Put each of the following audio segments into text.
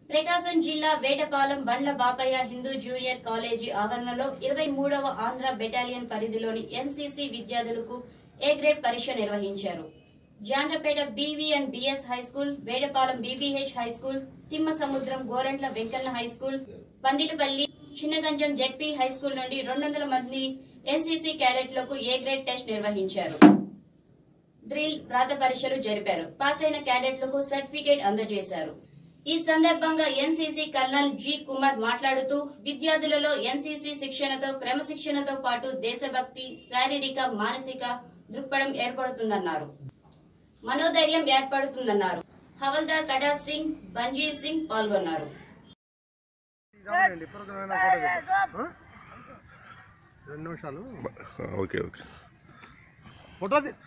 ప్రకాశం జిల్లా Vetapalem Bandla Bapaiah Hindu junior college ఆవరణలో ఇరవై మూడవ ఆంధ్ర బెటాలియన్ పరిధిలోని ఎన్సీసీ విద్యార్థులకు ఏ గ్రేడ్ పరీక్ష నిర్వహించారు Jandrapeta BV and BS high school Vetapalem BBH high school Thimmasamudram Gorantla Venkanna high school Panditipalli Chinnaganjam ZP high school నుండి రెండు వందల మంది ఎన్సీసీ క్యాడెట్లకు ఏ గ్రేడ్ టెస్ట్ నిర్వహించారు డ్రిల్ వ్రాత పరీక్షలు జరిపారు పాస్ అయిన క్యాడెట్లకు సర్టిఫికేట్ అందజేశారు ఈ సందర్భంగా ఎన్సీసీ కర్నల్ జి కుమార్ మాట్లాడుతూ విద్యార్థులలో ఎన్సీసీ శిక్షణతో క్రమశిక్షణతో పాటు దేశభక్తి శారీరక మానసిక దృక్పథం ఏర్పడుతుందన్నారు మనోధైర్యం ఏర్పడుతుందన్నారు హవల్దార్ కడా సింగ్ బంజీర్ సింగ్ పాల్గొన్నారు రావండి పూర్వకమైన ఫోటో తీద్దాం. ఆ? రెండు నిమిషాలు ఓకే ఓకే ఫోటో తీ-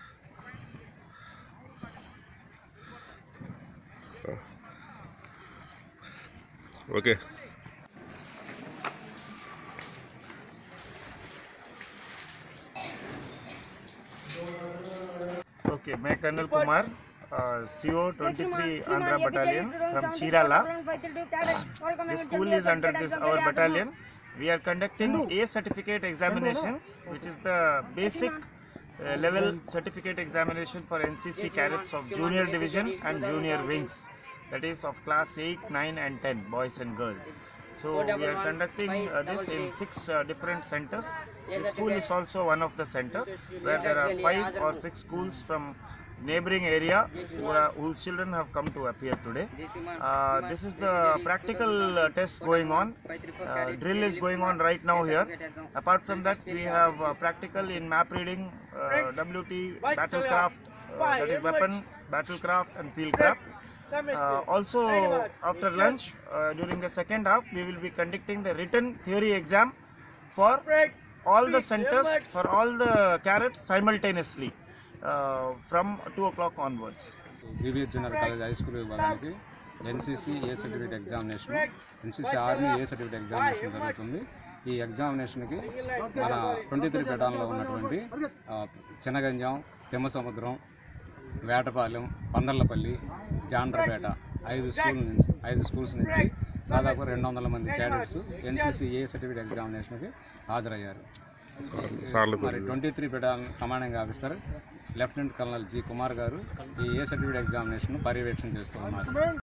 ఓకే Okay, मैं colonel Kumar CO 23 Andhra Battalion from Chirala. This school is under this our battalion. We are conducting A certificate examinations, which is the basic uh, level certificate examination for NCC cadets of junior division and junior wings. That is of class 8, 9, and 10, boys and girls. So we are conducting uh, this in six uh, different centers. The school is also one of the center where there are five or six schools from neighboring area who are, whose children have come to appear today. Uh, this is the practical uh, test going on. Uh, drill is going on right now here. Apart from that, we have uh, practical in map reading, uh, WT, battlecraft, uh, that is weapon, battlecraft, and fieldcraft. Uh, also, after lunch, uh, during the second half, we will be conducting the written theory exam for all the centers, for all the cadets simultaneously uh, from 2 o'clock onwards. BBS junior college high school విభాగానికి NCC A certificate examination NCC army A certificate examination జరుగుతుంది ఈ ఎగ్జామినేషన్కి మన twenty three పెటాన్లో ఉన్నటువంటి ఆ, చిన్నగంజాం తిమ్మసముద్రం వేటపాలెం పందర్లపల్లి జాండ్రపేట ఐదు school నుంచి ఐదు schools నుంచి దాదాపు రెండు వందల మంది క్యాడెట్స్ ఎన్సీసీ ఏ సర్టిఫికేట్ ఎగ్జామినేషన్కి హాజరయ్యారు సార్లకు మరి twenty three battalion commanding officer lieutenant colonel G Kumar గారు ఈ ఏ సర్టిఫికేట్ ఎగ్జామినేషన్ పర్యవేక్షణ చేస్తూ ఉన్నారు